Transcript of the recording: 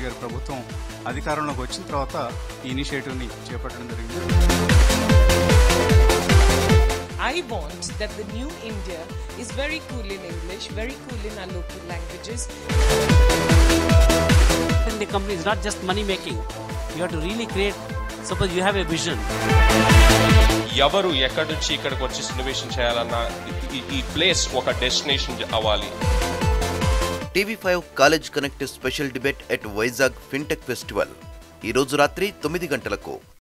గారి ప్రభుత్వం అధికారంలోకి వచ్చిన తర్వాత ఈ ఇనిషియేటివ్ని చేపట్టడం జరిగింది I want that the new India is very cool in English, very cool in our local languages. in the company is not just money making. You have to really create, suppose you have a vision. ఎవరు ఎక్కడి నుంచి ఇక్కడికి వచ్చి innovation చేయాలన్నా ఈ- ఈ place ఒక destination అవ్వాలి TV five college connect special debate at Vizag fintech festival ఈ రోజు రాత్రి తొమ్మిది గంటలకు